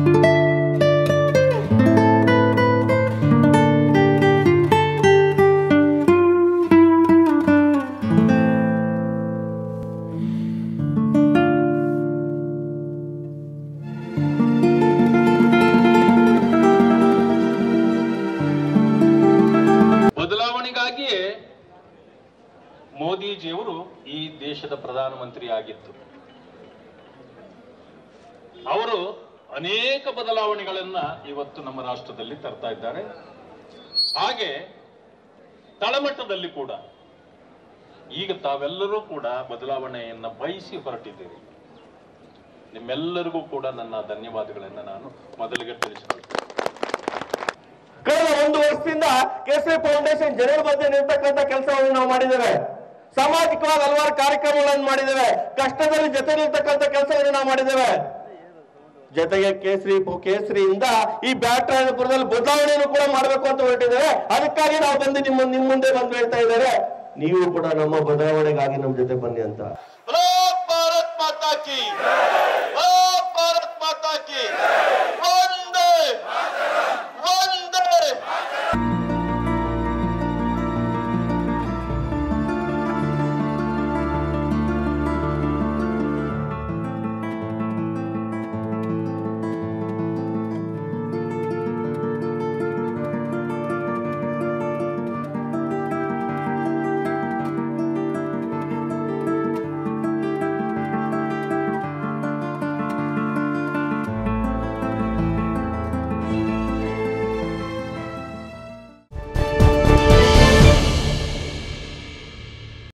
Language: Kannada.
ಬದಲಾವಣೆಗಾಗಿಯೇ ಮೋದಿಜಿಯವರು ಈ ದೇಶದ ಪ್ರಧಾನಮಂತ್ರಿ ಆಗಿತ್ತು ಅವರು ಅನೇಕ ಬದಲಾವಣೆಗಳನ್ನ ಇವತ್ತು ನಮ್ಮ ರಾಷ್ಟ್ರದಲ್ಲಿ ತರ್ತಾ ಇದ್ದಾರೆ ಹಾಗೆ ತಳಮಟ್ಟದಲ್ಲಿ ಕೂಡ ಈಗ ತಾವೆಲ್ಲರೂ ಕೂಡ ಬದಲಾವಣೆಯನ್ನ ಬಯಸಿ ಹೊರಟಿದ್ದೀರಿ ನಿಮ್ಮೆಲ್ಲರಿಗೂ ಕೂಡ ನನ್ನ ಧನ್ಯವಾದಗಳನ್ನು ನಾನು ಮೊದಲಿಗೆ ತಿಳಿಸಿಕೊಳ್ತೇನೆ ಕಳೆದ ಒಂದು ವರ್ಷದಿಂದ ಕೇಸರಿ ಫೌಂಡೇಶನ್ ಜನರ ಮಧ್ಯೆ ನಿರ್ತಕ್ಕಂಥ ಕೆಲಸವನ್ನು ನಾವು ಮಾಡಿದ್ದೇವೆ ಸಾಮಾಜಿಕವಾದ ಹಲವಾರು ಕಾರ್ಯಕ್ರಮಗಳನ್ನು ಮಾಡಿದ್ದೇವೆ ಕಷ್ಟದಲ್ಲಿ ಜೊತೆ ನಿಲ್ತಕ್ಕಂಥ ಕೆಲಸವನ್ನು ನಾವು ಮಾಡಿದ್ದೇವೆ ಜೊತೆಗೆ ಕೇಸರಿ ಕೇಸರಿಯಿಂದ ಈ ಬ್ಯಾಟ್ರಾಯನಪುರದಲ್ಲಿ ಬದಲಾವಣೆಯನ್ನು ಕೂಡ ಮಾಡಬೇಕು ಅಂತ ಹೊರಟಿದ್ದೇವೆ ಅದಕ್ಕಾಗಿ ನಾವು ಬಂದು ನಿಮ್ಮ ನಿಮ್ಮ ಮುಂದೆ ಬಂದು ಹೇಳ್ತಾ ಇದ್ದಾರೆ ನೀವು ಕೂಡ ನಮ್ಮ ಬದಲಾವಣೆಗಾಗಿ ನಮ್ಮ ಜೊತೆ ಬನ್ನಿ ಅಂತ भारत माता की